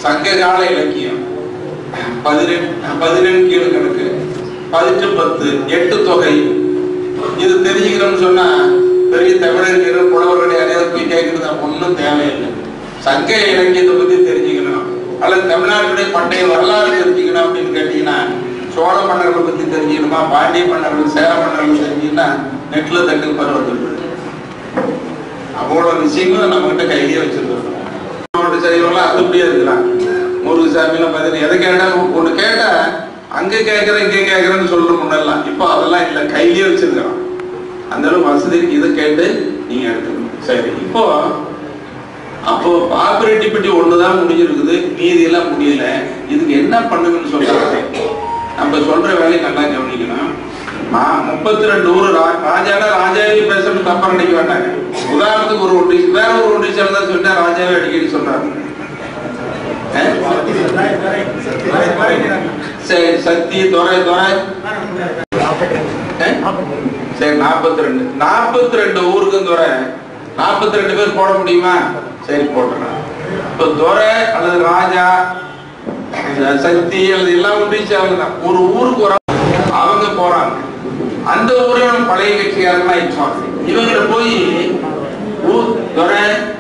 சங்க கால இலக்கியம் பதினெண் பதினெண் கீழ் கணக்கு பதினெட்டு பத்து எட்டு தொகை இது தெரிஞ்சுக்கணும்னு சொன்னா பெரிய தமிழர்கள் புலவர்களுடைய அடையாளம் போய் கேட்கறது ஒன்றும் தேவையில்லை சங்க இலக்கியத்தை பத்தி தெரிஞ்சுக்கணும் அல்லது தமிழ்நாட்டுடைய பண்டைய வரலாறு தெரிஞ்சுக்கணும் அப்படின்னு கேட்டீங்கன்னா சோழ மன்னர்களை பத்தி தெரிஞ்சுக்கணுமா பாண்டிய மன்னர்கள் சேர மன்னர்கள் தெரிஞ்சுக்கணும்னா நெட்ல தட்டு பருவத்தில் அவ்வளவு விஷயங்களும் நம்ம கிட்ட கையிலே வச்சிருக்கோம் மாவட்ட செய்வங்களாம் அது அப்படியே இருக்கலாம் முருகசாமிலாம் பார்த்தீங்கன்னா எதை கேட்டா ஒன்று கேட்டா அங்க கேட்கறேன் இங்க கேட்கறேன்னு சொல்ற முன்னெல்லாம் இப்போ அதெல்லாம் இல்லை கையிலேயே வச்சிருக்கிறோம் அந்த அளவு வசதி இருக்கு இதை கேட்டு நீங்க எடுத்துக்கணும் சரி இப்போ அப்போ பாப்பரேட்டி பெட்டி ஒண்ணுதான் முடிஞ்சிருக்குது மீதி எல்லாம் முடியல இதுக்கு என்ன பண்ணுங்கன்னு சொல்றாங்க நம்ம சொல்ற வேலையை நல்லா கவனிக்கணும் முப்பத்தி ரெண்டு ஊர் ரா- ராஜானா ராஜாவே பேசணும் தப்பா நினைக்க வேண்டாங்க உதாரணத்துக்கு ஒரு ஒன்றி வேற ஒரு ஒன்றி சேர்ந்தா சொல்லிட்டா ராஜாவே அடிக்கடி சொல்றாரு சரி சக்தி துறை துறை சரி நாற்பத்தி ரெண்டு நாற்பத்தி ரெண்டு ஊருக்கும் துறை நாற்பத்தி ரெண்டு பேர் போட முடியுமா சரி போட்டுறேன் இப்போ துறை அல்லது ராஜா இந்த சக்தி அல்லது எல்லாம் ஒன்றிச்சாங்க தான் ஒரு ஊருக்கு ஒரு அவங்க போறாங்க அந்த ஊர்ல நம்ம பழைய கட்சிக்காரங்களாம் இருப்பாங்க இவங்களை போய் ஊர் துறை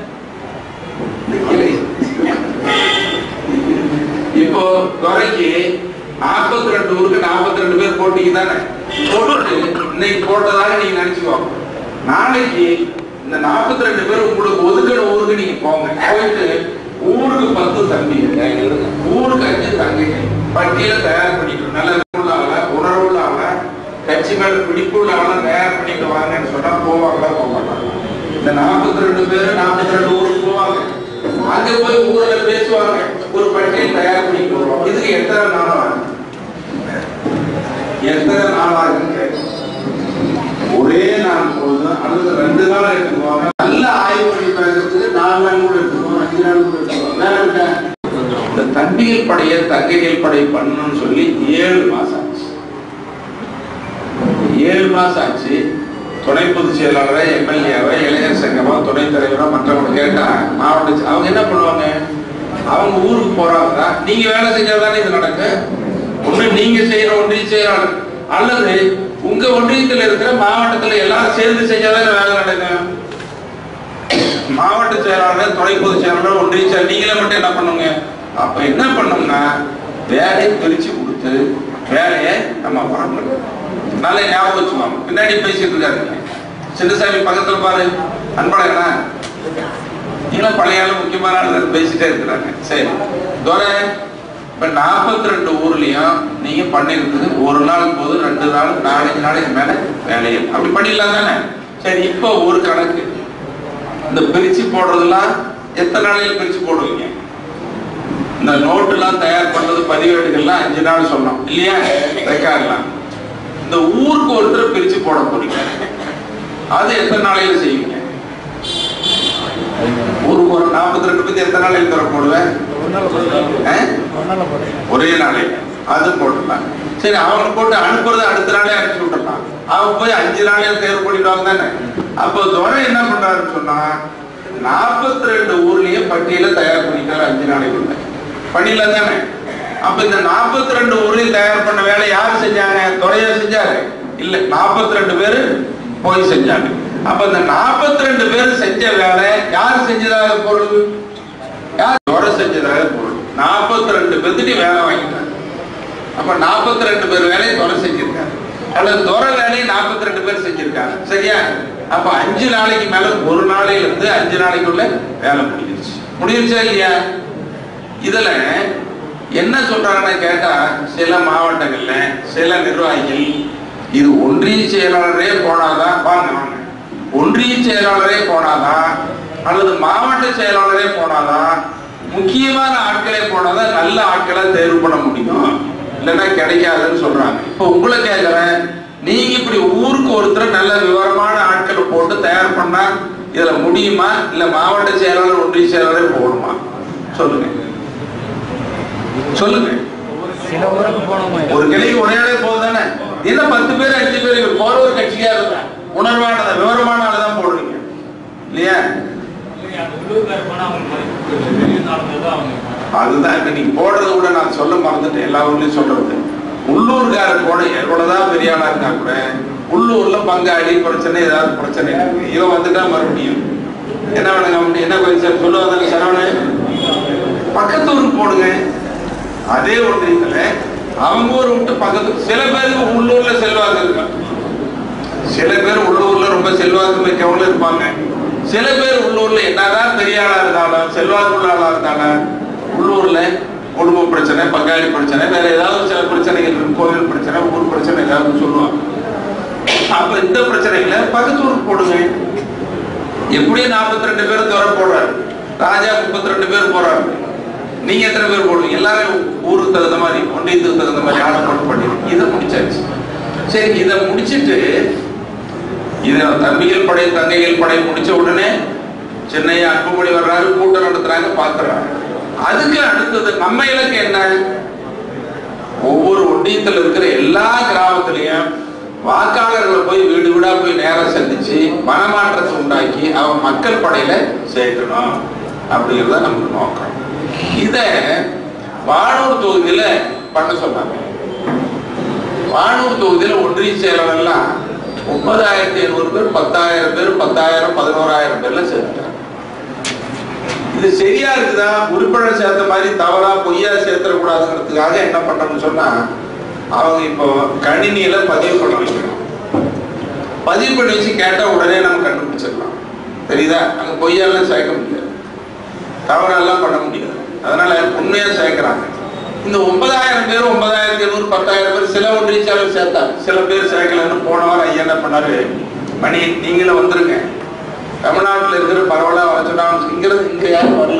இப்போ துறைக்கு நாற்பத்தி ரெண்டு ஊருக்கு நாற்பத்தி ரெண்டு பேர் போட்டீங்க தானே போட்டு இன்னைக்கு போட்டதாக நீங்க நினைச்சுக்கோங்க நாளைக்கு இந்த நாற்பத்தி ரெண்டு பேர் உங்களுக்கு ஒதுக்கிற ஊருக்கு நீங்க போங்க போயிட்டு ஊருக்கு பத்து தம்பி ஊருக்கு அஞ்சு தங்கைங்க பட்டியலை தயார் பண்ணிக்கணும் நல்ல உள்ளாவல உணர்வுள்ளாவல கட்சி மேல பிடிப்புள்ளாவல தயார் பண்ணிட்டு வாங்கன்னு சொன்னா போவாங்களா போக மாட்டாங்க இந்த நாற்பத்தி ரெண்டு பேர் நாற்பத்தி ரெண்டு ஊருக்கு போவாங்க அங்க போய் ஊர்ல பேசுவாங்க ஒரு பட்டியல் தயார் பண்ணிட்டு வருவோம் இதுக்கு எத்தனை நாள் ஆகும் எத்தனை நாள் ஆகுன்னு கேட்கும். ஒரே நாள் போதும் அல்லது ரெண்டு நாள் எடுத்துக்குவாங்க நல்ல ஆய்வு பண்ணி பேசுறதுக்கு நாலு நாள் கூட எடுத்துக்குவோம் அஞ்சு நாள் கூட எடுத்துக்குவோம் வேற என்ன? இந்த தம்பிகள் படைய தங்கைகள் படை பண்ணணும்னு சொல்லி ஏழு மாசம் ஆச்சு ஏழு மாசம் ஆச்சு துணை பொதுச் செயலாளரை எம்எல்ஏவை இளைஞர் சங்கமா துணைத் தலைவரா மற்றவங்க கேட்டா மாவட்ட செ- அவங்க என்ன பண்ணுவாங்க அவங்க ஊருக்கு போறாங்க நீங்க வேலை செஞ்சாதானே இது நடக்கும் ஒண்ணு நீங்க செய்யற ஒன்றிய செயலாளர் அல்லது உங்க ஒன்றியத்தில் இருக்கிற மாவட்டத்துல எல்லாரும் சேர்ந்து செஞ்சாதானே வேலை நடக்கும் மாவட்ட செயலாளர் துணை பொதுச் செயலாளர் ஒன்றிய செயலாளர் நீங்களே மட்டும் என்ன பண்ணுங்க அப்ப என்ன பண்ணோம்னா வேலையை பிரிச்சு கொடுத்து வேலையை நம்ம பார்க்கணும் நல்ல ஞாபகம் வச்சுக்கோங்க பின்னாடி பேசிட்டு இருக்காரு சின்னசாமி பக்கத்துல பாரு அன்பழகனா நீங்களும் பழைய ஆளு முக்கியமான ஆளு பேசிட்டே இருக்கிறாங்க சரி துரை இப்ப நாற்பத்தி ரெண்டு ஊர்லயும் நீங்க பண்ணிருக்குது ஒரு நாள் போதும் ரெண்டு நாள் நாலஞ்சு நாளைக்கு மேல வேலையை அப்படி பண்ணிடலாம் தானே சரி இப்போ ஒரு கணக்கு இந்த பிரிச்சு போடுறதெல்லாம் எத்தனை நாளையில் பிரிச்சு போடுவீங்க இந்த நோட்டுலாம் தயார் பண்றது பதிவேடுகள்லாம் அஞ்சு நாள் சொன்னோம் இல்லையா ரெக்கார்ட்லாம் இந்த ஊருக்கு ஒருத்தர் பிரிச்சு போட போறீங்க அது எத்தனை நாளையில செய்வீங்க ஊருக்கு ஒரு நாற்பத்தி ரெண்டு பத்தி எத்தனை நாளையில் தர போடுவேன் ஆ? ஒரே நாளையில அது போட்டுடலாம் சரி அவங்க போட்டு அனுப்புறது அடுத்த நாளே அனுப்பிச்சு விட்டுறலாம் அவங்க போய் அஞ்சு நாளையில தேர்வு பண்ணிடுவாங்க தானே அப்போ துறை என்ன பண்றாருன்னு சொன்னா நாற்பத்தி ரெண்டு ஊர்லயே பட்டியலை தயார் பண்ணிட்டாரு அஞ்சு நாளைக்குள்ள பண்ணிடலாம் தானே அப்ப இந்த நாற்பத்தி ரெண்டு ஊர்லயும் தயார் பண்ண வேலை யார் செஞ்சாங்க துறையா செஞ்சாரு இல்ல நாற்பத்தி ரெண்டு பேரு போய் செஞ்சாங்க அப்ப இந்த நாற்பத்தி ரெண்டு பேர் செஞ்ச வேலை யார் செஞ்சதாக பொருள் யார் துறை செஞ்சதாக பொருள் நாற்பத்தி ரெண்டு பேர்த்துட்டு வேலை வாங்கிட்டாங்க அப்ப நாற்பத்தி ரெண்டு பேர் வேலையை துறை செஞ்சிருக்காரு அல்லது துறை வேலையை நாற்பத்தி ரெண்டு பேர் செஞ்சிருக்காங்க சரியா அப்ப அஞ்சு நாளைக்கு மேல ஒரு நாளையில இருந்து அஞ்சு நாளைக்குள்ள வேலை முடிஞ்சிருச்சு முடிஞ்சிருச்சா இல்லையா இதுல என்ன சொல்றாங்கன்னு கேட்டா சில மாவட்டங்கள்ல சில நிர்வாகிகள் இது ஒன்றிய செயலாளரே போனாதான் வாங்க வாங்க ஒன்றிய செயலாளரே போனாதான் அல்லது மாவட்ட செயலாளரே போனாதான் முக்கியமான ஆட்களே போனாதான் நல்ல ஆட்களை தேர்வு பண்ண முடியும் இல்லைன்னா கிடைக்காதுன்னு சொல்றாங்க இப்போ உங்களை கேட்கிறேன் நீங்க இப்படி ஊருக்கு ஒருத்தர் நல்ல விவரமான ஆட்களை போட்டு தயார் பண்ணா இதுல முடியுமா இல்ல மாவட்ட செயலாளர் ஒன்றிய செயலாளரே போகணுமா சொல்லுங்க சொல்லுங்க சில ஊருக்கு போனோமா ஒரு கிளைக்கு ஒரே ஆளே போதும் தானே என்ன பத்து பேர் அஞ்சு பேர் இவர் போற ஒரு கட்சியா இருந்தா உணர்வானத விவரமான ஆளை தான் போடுறீங்க இல்லையா அதுதான் இப்ப நீங்க போடுறத கூட நான் சொல்ல மறந்துட்டேன் எல்லா ஊர்லயும் சொல்றது உள்ளூர்கார போட எவ்வளவுதான் பெரிய ஆளா இருக்கா கூட உள்ளூர்ல பங்காளி பிரச்சனை ஏதாவது பிரச்சனை இருக்கு இவன் வந்துட்டா மறுபடியும் என்ன பண்ணுங்க அப்படி என்ன கொஞ்சம் சொல்லுவாங்க சரவணன் பக்கத்து ஊருக்கு போடுங்க அதே ஒன்றியத்துல அவங்க ஊர் விட்டு பக்கத்து சில பேருக்கு உள்ளூர்ல செல்வாக்கு இருக்கும் சில பேர் உள்ளூர்ல ரொம்ப செல்வாக்கு மிக்கவங்களும் இருப்பாங்க சில பேர் உள்ளூர்ல என்னதான் பெரிய ஆளா இருந்தாலும் செல்வாக்கு உள்ள ஆளா இருந்தாலும் உள்ளூர்ல குடும்ப பிரச்சனை பங்காளி பிரச்சனை வேற ஏதாவது சில பிரச்சனைகள் இருக்கும் கோவில் பிரச்சனை ஊர் பிரச்சனை ஏதாவது சொல்லுவாங்க அப்ப இந்த பிரச்சனைகளை பக்கத்து ஊருக்கு போடுங்க எப்படியும் நாற்பத்தி ரெண்டு பேர் துறை போடுறாரு ராஜா முப்பத்தி ரெண்டு பேர் போறாரு நீங்க எத்தனை பேர் போடுவீங்க எல்லாரும் ஊருக்கு தகுந்த மாதிரி ஒன்றியத்துக்கு தகுந்த மாதிரி ஆளை போட்டு பண்ணிடுங்க இதை முடிச்சாச்சு சரி இதை முடிச்சிட்டு இதை தம்பிகள் படை தங்கைகள் படை முடிச்ச உடனே சென்னை அன்புமணி வர்றாரு கூட்டம் நடத்துறாங்க பாக்குறாங்க அதுக்கு அடுத்தது நம்ம இலக்கு என்ன ஒவ்வொரு ஒன்றியத்தில் இருக்கிற எல்லா கிராமத்திலையும் வாக்காளர்களை போய் வீடு வீடா போய் நேரம் சந்திச்சு மனமாற்றத்தை உண்டாக்கி அவன் மக்கள் படையில சேர்க்கணும் அப்படிங்கிறத நமக்கு நோக்கம் இத வானூர் தொகுதியில பண்ண சொன்னாங்க வானூர் தொகுதியில ஒன்றிய செயலர் எல்லாம் முப்பதாயிரத்தி ஐநூறு பேர் பத்தாயிரம் பேர் பத்தாயிரம் பதினோராயிரம் பேர்ல சேர்த்துட்டாங்க இது சரியா இருக்குதா உறுப்பினர் சேர்த்த மாதிரி தவறா பொய்யா சேர்த்துடக்கூடாதுங்கிறதுக்காக என்ன பண்றோம்னு சொன்னா அவங்க இப்போ கணினியில பதிவு பண்ண வைக்கணும் பதிவு பண்ணி வச்சு கேட்டா உடனே நம்ம கண்டுபிடிச்சிடலாம் தெரியுதா அங்க பொய்யாலாம் சேர்க்க முடியாது தவறெல்லாம் பண்ண முடியாது அதனால உண்மையா சேர்க்கிறாங்க இந்த ஒன்பதாயிரம் பேர் ஒன்பதாயிரத்தி எழுநூறு பத்தாயிரம் பேர் சில ஒன்றிய செயலர் சேர்த்தாங்க சில பேர் சேர்க்கலன்னு போன வாரம் ஐயா என்ன பண்ணாரு மணி நீங்களும் வந்துருங்க தமிழ்நாட்டில் இருக்கிற பரவலா வர சொன்னா இங்கிறது இங்க யாரும் வரல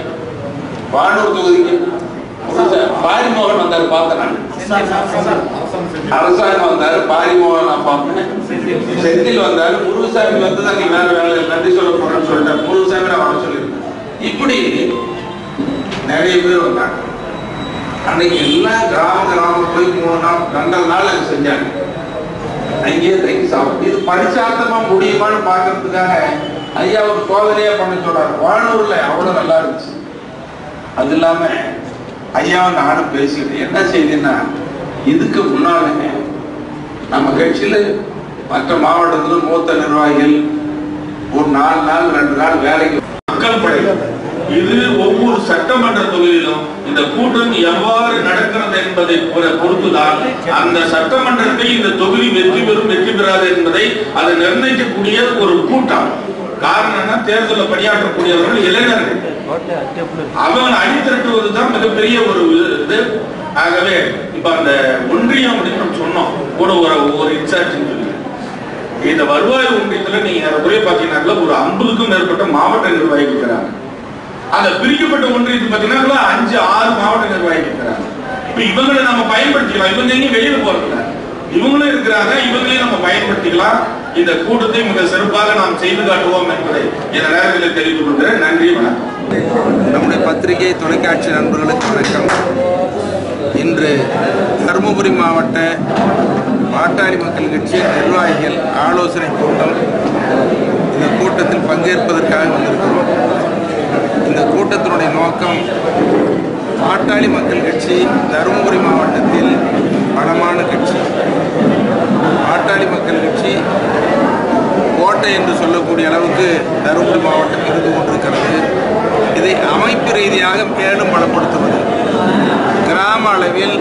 வானூர் தொகுதிக்கு பாரிமோகன் வந்தாரு பார்த்தேன் நான் அரசாங்கம் வந்தாரு பாரிமோகன் நான் பார்த்தேன் செந்தில் வந்தாரு முருகசாமி வந்து தான் நீ வேற வேலை நன்றி சொல்ல போறேன்னு சொல்லிட்டாரு முருகசாமி நான் வர சொல்லியிருந்தேன் இப்படி நிறைய பேர் வந்தாங்க அன்னைக்கு எல்லா கிராம கிராமம் போய் மூணு நாள் ரெண்டரை நாள் அங்க செஞ்சாங்க அங்கேயே தங்கி சாப்பிட்டு இது பரிசார்த்தமா முடியுமான்னு பாக்குறதுக்காக ஐயா ஒரு சோதனையா பண்ண சொல்றாரு வானூர்ல அவ்வளவு நல்லா இருந்துச்சு அது இல்லாம ஐயாவை நானும் பேசிக்கிட்டு என்ன செய்தின்னா இதுக்கு முன்னால நம்ம கட்சியில மற்ற மாவட்டத்துல மூத்த நிர்வாகிகள் ஒரு நாலு நாள் ரெண்டு நாள் வேலைக்கு மக்கள் படை இது ஒவ்வொரு சட்டமன்ற தொகுதியிலும் இந்த கூட்டம் எவ்வாறு நடக்கிறது என்பதை பொ- பொறுத்துதான் அந்த சட்டமன்றத்தை இந்த தொகுதி வெற்றி பெறும் வெற்றி பெறாது என்பதை அதை நிர்ணயிக்கக்கூடிய ஒரு கூட்டம் காரணம் என்ன தேர்தலில் பணியாற்றக்கூடியவர்கள் இளைஞர்கள் அவங்களை அணிதிரட்டுவது தான் மிகப்பெரிய ஒரு இது ஆகவே இப்ப அந்த ஒன்றியம் அப்படின்னு நம்ம சொன்னோம் கூட ஒரு ஒரு இன்சார்ஜ் சொல்லி இந்த வருவாய் ஒன்றியத்துல நீங்க ஒரே பாத்தீங்கன்னா ஒரு ஐம்பதுக்கும் மேற்பட்ட மாவட்ட நிர்வாகிகள் இருக்கிறாங்க அந்த பிரிக்கப்பட்ட ஒன்றியத்தில் பாத்தீங்கன்னா அஞ்சு ஆறு மாவட்ட நிர்வாகிகள் இருக்கிறாங்க இப்ப இவங்களை நம்ம பயன்படுத்திக்கலாம் இவங்க எங்கேயும் வெளியில போறதில்ல இவங்களும் இருக்கிறாங்க இவங்களையும் நம்ம பயன்படுத்திக்கலாம் இந்த கூட்டத்தை மிக சிறப்பாக நாம் செய்து காட்டுவோம் என்பதை இந்த நேரத்தில் தெரிவித்துக் கொள்கிறேன் நன்றி வணக்கம் நம்முடைய பத்திரிகை தொலைக்காட்சி நண்பர்களுக்கு வணக்கம் இன்று தருமபுரி மாவட்ட பாட்டாளி மக்கள் கட்சி நிர்வாகிகள் ஆலோசனை கூட்டம் இந்த கூட்டத்தில் பங்கேற்பதற்காக வந்திருக்கிறோம் இந்த கூட்டத்தினுடைய நோக்கம் பாட்டாளி மக்கள் கட்சி தருமபுரி மாவட்டத்தில் பலமான கட்சி பாட்டாளி மக்கள் கட்சி கோட்டை என்று சொல்லக்கூடிய அளவுக்கு தருமபுரி மாவட்டம் இருந்து கொண்டிருக்கிறது இதை அமைப்பு ரீதியாக மேலும் பலப்படுத்துவது கிராம அளவில்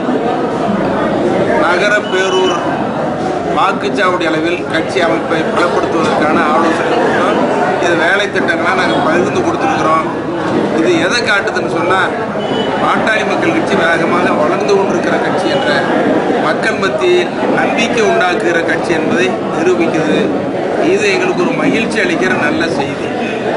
நகர பேரூர் வாக்குச்சாவடி அளவில் கட்சி அமைப்பை பலப்படுத்துவதற்கான ஆலோசனை கூட்டம் இது வேலை திட்டங்களாக நாங்கள் பகிர்ந்து கொடுத்துருக்குறோம் இது எதை காட்டுதுன்னு சொன்னால் பாட்டாளி மக்கள் கட்சி வேகமாக வளர்ந்து கொண்டிருக்கிற கட்சி என்ற மக்கள் மத்தியில் நம்பிக்கை உண்டாக்குகிற கட்சி என்பதை நிரூபிக்குது இது எங்களுக்கு ஒரு மகிழ்ச்சி அளிக்கிற நல்ல செய்தி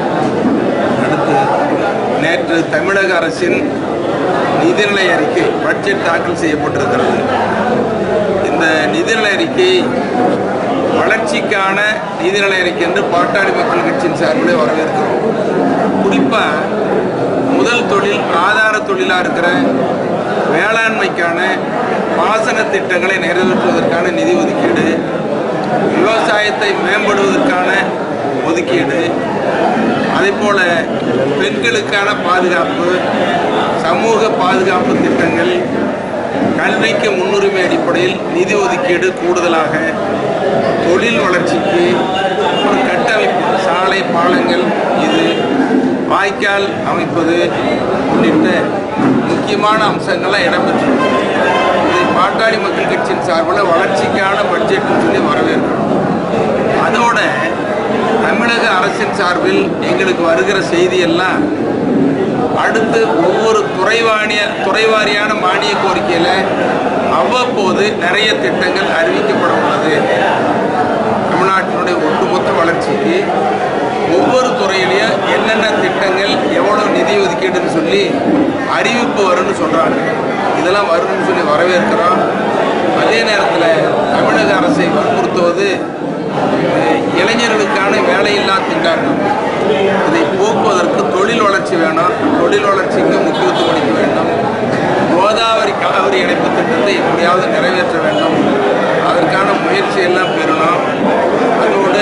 அடுத்து நேற்று தமிழக அரசின் நிதிநிலை அறிக்கை பட்ஜெட் தாக்கல் செய்யப்பட்டிருக்கிறது இந்த நிதிநிலை அறிக்கை வளர்ச்சிக்கான நிதிநிலை அறிக்கை என்று பாட்டாளி மக்கள் கட்சியின் சார்பிலே வரவேற்கிறோம் குறிப்பாக முதல் தொழில் ஆதார தொழிலாக இருக்கிற வேளாண்மைக்கான பாசன திட்டங்களை நிறைவேற்றுவதற்கான நிதி ஒதுக்கீடு விவசாயத்தை மேம்படுவதற்கான ஒதுக்கீடு அதே போல பெண்களுக்கான பாதுகாப்பு சமூக பாதுகாப்பு திட்டங்கள் கல்விக்கு முன்னுரிமை அடிப்படையில் நிதி ஒதுக்கீடு கூடுதலாக தொழில் வளர்ச்சிக்கு ஒரு கட்டமைப்பு சாலை பாலங்கள் இது வாய்க்கால் அமைப்பது உள்ளிட்ட முக்கியமான அம்சங்கள்லாம் இடம்பெற்றுள்ளது இதை பாட்டாளி மக்கள் கட்சியின் சார்பில் வளர்ச்சிக்கான பட்ஜெட்னு சொல்லி வரவேற்கிறோம் அதோட தமிழக அரசின் சார்பில் எங்களுக்கு வருகிற செய்தியெல்லாம் அடுத்து ஒவ்வொரு துறைவாணிய துறைவாரியான மானிய கோரிக்கையில் அவ்வப்போது நிறைய திட்டங்கள் அறிவிக்கப்பட உள்ளது தமிழ்நாட்டினுடைய ஒட்டுமொத்த வளர்ச்சிக்கு ஒவ்வொரு துறையிலையும் என்னென்ன திட்டங்கள் எவ்வளோ நிதி ஒதுக்கீடுன்னு சொல்லி அறிவிப்பு வரும்னு சொல்கிறாங்க இதெல்லாம் வரும்னு சொல்லி வரவேற்கிறோம் அதே நேரத்தில் தமிழக அரசை வற்புறுத்துவது அஹ், இளைஞர்களுக்கான வேலையில்லா திண்டாட்டம் இதை போக்குவதற்கு தொழில் வளர்ச்சி வேணும் தொழில் வளர்ச்சிக்கு முக்கியத்துவம் அளிக்க வேண்டும் கோதாவரி காவிரி இணைப்பு திட்டத்தை எப்படியாவது நிறைவேற்ற வேண்டும் அதற்கான முயற்சி எல்லாம் பெறணும் அதோடு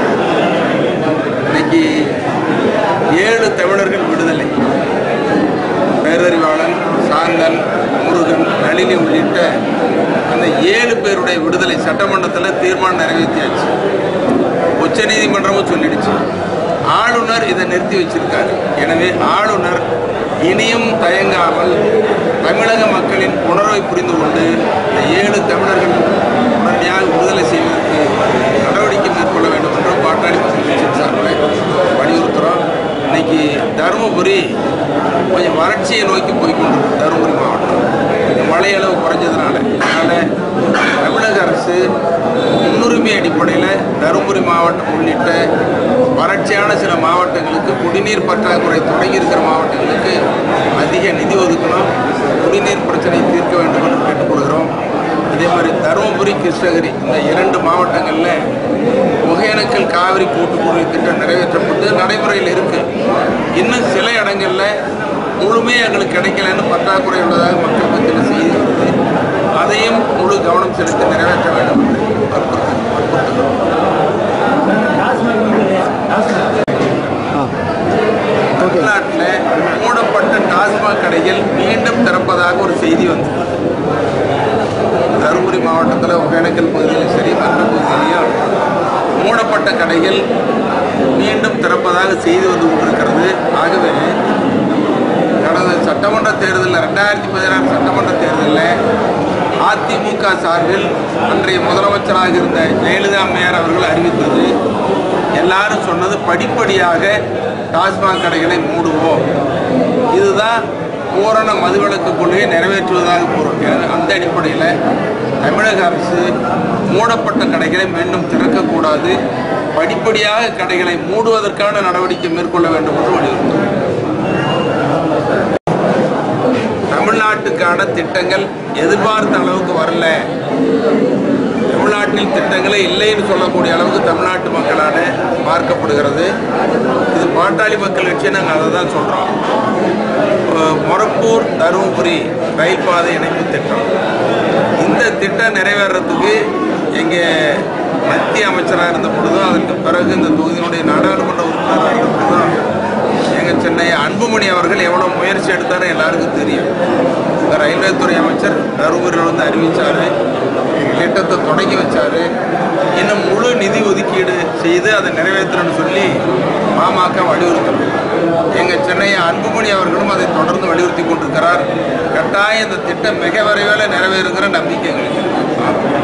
இன்னைக்கு ஏழு தமிழர்கள் விடுதலை பேரறிவாளன் சாந்தன் முருகன் நளினி உள்ளிட்ட அந்த ஏழு பேருடைய விடுதலை சட்டமன்றத்தில் தீர்மானம் நிறைவேற்றியாச்சு உச்சநீதிமன்றமும் சொல்லிடுச்சு ஆளுநர் இதை நிறுத்தி வச்சிருக்காரு எனவே ஆளுநர் இனியும் தயங்காமல் தமிழக மக்களின் உணர்வை புரிந்து கொண்டு இந்த ஏழு தமிழர்கள் உடனடியாக விடுதலை செய்வதற்கு நடவடிக்கை மேற்கொள்ள வேண்டும் என்று பாட்டாளி மக்கள் கட்சியின் சார்பில் வலியுறுத்துகிறோம் இன்னைக்கு தருமபுரி கொஞ்சம் வறட்சியை நோக்கி போய்கொண்டிருக்கு தருமபுரி மாவட்டம் இந்த மழை அளவு குறைஞ்சதுனால அதனால் தமிழக அரசு முன்னுரிமை அடிப்படையில் தருமபுரி மாவட்டம் உள்ளிட்ட வறட்சியான சில மாவட்டங்களுக்கு குடிநீர் பற்றாக்குறை தொடங்கி இருக்கிற மாவட்டங்களுக்கு அதிக நிதி ஒதுக்கணும் குடிநீர் பிரச்சனையை தீர்க்க வேண்டும் என்று கேட்டுக்கொள்கிறோம் அதே மாதிரி தருமபுரி கிருஷ்ணகிரி இந்த இரண்டு மாவட்டங்களில் ஒகேனக்கல் காவிரி கூட்டுக்குடி திட்டம் நிறைவேற்றப்பட்டு நடைமுறையில் இருக்கு இன்னும் சில இடங்களில் முழுமையாக எங்களுக்கு கிடைக்கலன்னு பற்றாக்குறை உள்ளதாக மக்கள் மத்தியில் செய்தி வருது அதையும் முழு கவனம் செலுத்தி நிறைவேற்ற வேண்டும் என்று வற்புறுத்து வற்புறுத்துகிறோம் தமிழ்நாட்டில் மூடப்பட்ட டாஸ்மாக் கடைகள் மீண்டும் திறப்பதாக ஒரு செய்தி வந்தது தருமபுரி மாவட்டத்தில் ஒகேனக்கல் பகுதியிலும் சரி மற்ற பகுதியிலையும் மூடப்பட்ட கடைகள் மீண்டும் திறப்பதாக செய்தி வந்து கொண்டிருக்கிறது ஆகவே கடந்த சட்டமன்ற தேர்தலில் ரெண்டாயிரத்தி பதினாறு சட்டமன்ற தேர்தலில் அதிமுக சார்பில் அன்றைய முதலமைச்சராக இருந்த ஜெயலலிதா அம்மையார் அவர்கள் அறிவித்தது எல்லாரும் சொன்னது படிப்படியாக டாஸ்மாக் கடைகளை மூடுவோம் இதுதான் பூரண மதுவிலக்கு கொள்கையை நிறைவேற்றுவதாக பொருள் எனவே அந்த அடிப்படையில் தமிழக அரசு மூடப்பட்ட கடைகளை மீண்டும் திறக்கக்கூடாது படிப்படியாக கடைகளை மூடுவதற்கான நடவடிக்கை மேற்கொள்ள வேண்டும் என்று வலியுறுத்தும் தமிழ்நாட்டுக்கான திட்டங்கள் எதிர்பார்த்த அளவுக்கு வரல தமிழ்நாட்டில் திட்டங்களே இல்லைன்னு சொல்லக்கூடிய அளவுக்கு தமிழ்நாட்டு மக்களான பார்க்கப்படுகிறது இது பாட்டாளி மக்கள் கட்சி நாங்கள் அதை தான் சொல்கிறோம் மொரப்பூர் தருமபுரி ரயில் பாதை இணைப்பு திட்டம் இந்த திட்டம் நிறைவேறதுக்கு எங்கள் மத்திய அமைச்சராக இருந்த பொழுதும் அதற்கு பிறகு இந்த தொகுதியினுடைய நாடாளுமன்ற உறுப்பினராக இருந்த பொழுதும் எங்கள் சென்னை அன்புமணி அவர்கள் எவ்வளோ முயற்சி எடுத்தாரு எல்லாருக்கும் தெரியும் இந்த ரயில்வே துறை அமைச்சர் தருமபுரியில் வந்து அறிவித்தார் திட்டத்தை தொடங்கி வச்சார் இன்னும் முழு நிதி ஒதுக்கீடு செய்து அதை நிறைவேற்றணும்னு சொல்லி பாமக வலியுறுத்தணும் எங்கள் சென்னை அன்புமணி அவர்களும் அதை தொடர்ந்து வலியுறுத்தி கொண்டிருக்கிறார் கட்டாயம் இந்த திட்டம் மிக விரைவில் நிறைவேறுங்கிற நம்பிக்கை எங்களுக்கு இருக்கு.